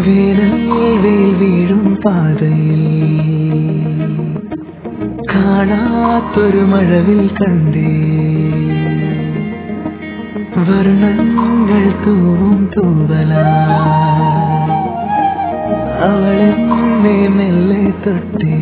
വേനൽ വെയിൽ വീഴും പാതയിൽ കാണാത്തൊരു മഴവിൽ കണ്ടേ വർണ്ണങ്ങൾ തൂവും തൂവല അവളെന്നെ മെല്ലെ തൊട്ടേ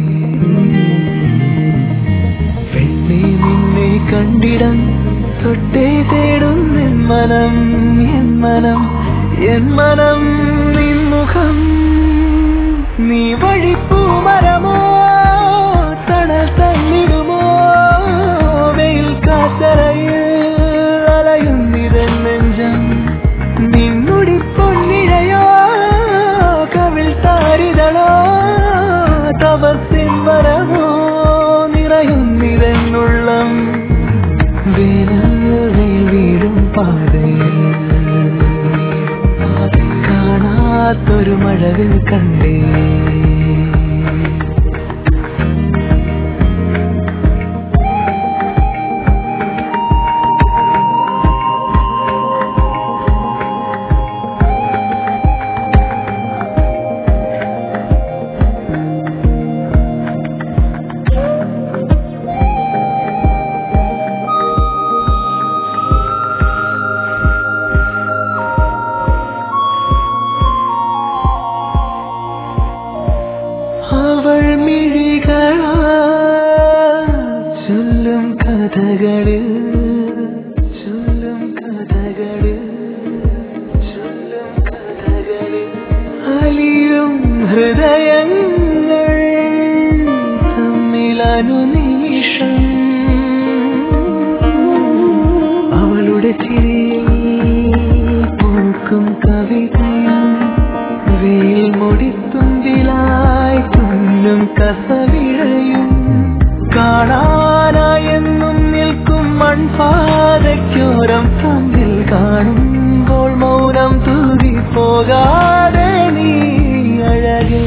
പെണ്ണെ നിന്നെ കണ്ടിടം തൊട്ടേ തേടും എൻ മനം എൻ മനം എൻ മനം നിൻമുഖം നീ വഴിപ്പൂ മരമോ തണൽ തന്നിടുമോ വെയിൽ കാത്തറയിൽ അലയുന്നിതൻ നെഞ്ചം നിന്നുടി പൊന്നിഴയോ കവിൾ താരിതളോ തപസ്സിൻ മരമോ നിറയുന്നിതെന്നുള്ളം വേനൽ വെയിൽ വീഴും പാതയിൽ കാണാത്തൊരു മഴവിൽ കണ്ടേ അവൾ മിഴികളാ ചൊല്ലും കഥകളിൽ ചൊല്ലും കഥകളിൽ ചൊല്ലും കഥകളിൽ അലിയും ഹൃദയങ്ങൾ തമ്മിലനു നിമിഷം അവളുടെ ചിരിയിൽ പൂക്കും കവിതയും വെയിൽ മുടിത്തുമ്പിലായി തുന്നും കസവിഴയും കാണാനായെന്നും നിൽക്കും മൺപാതയ്ക്കോരം തമ്മിൽ കാണുമ്പോൾ മൗനം തൂകി പോകാതെ നീ അഴകേ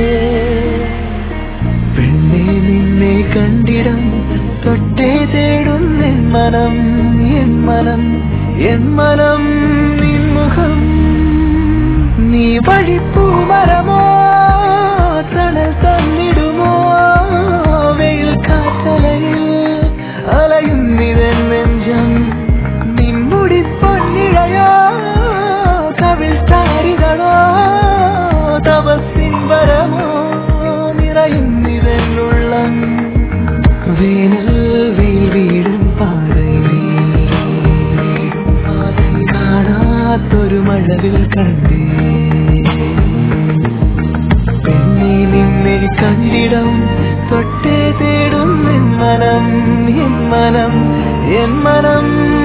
പെണ്ണെ നിന്നെ കണ്ടിടം തൊട്ടേ തേടും എൻ മനം എൻ മനം എൻ മനം നിൻമുഖം നീ വഴിപ്പൂ മരമോ തണൽ തന്നിടുമോ വെയിൽ കാറ്റലയിൽ അലയുന്നിതൻ നെഞ്ചം നിൻമുടി പൊന്നിഴയോ കവിൾ താരികളോ തപസ്സിൻ വരമോ നിറയുന്നിതെന്നുള്ളം വേനൽ വെയിൽ വീഴും പാതയിൽ കാണാത്തൊരു മഴവിൽ കണ്ടേ പെണ്ണെ നിന്നെ കണ്ടിടം തൊട്ടേ തേടും എൻ മനം എൻ മനം എൻ മനം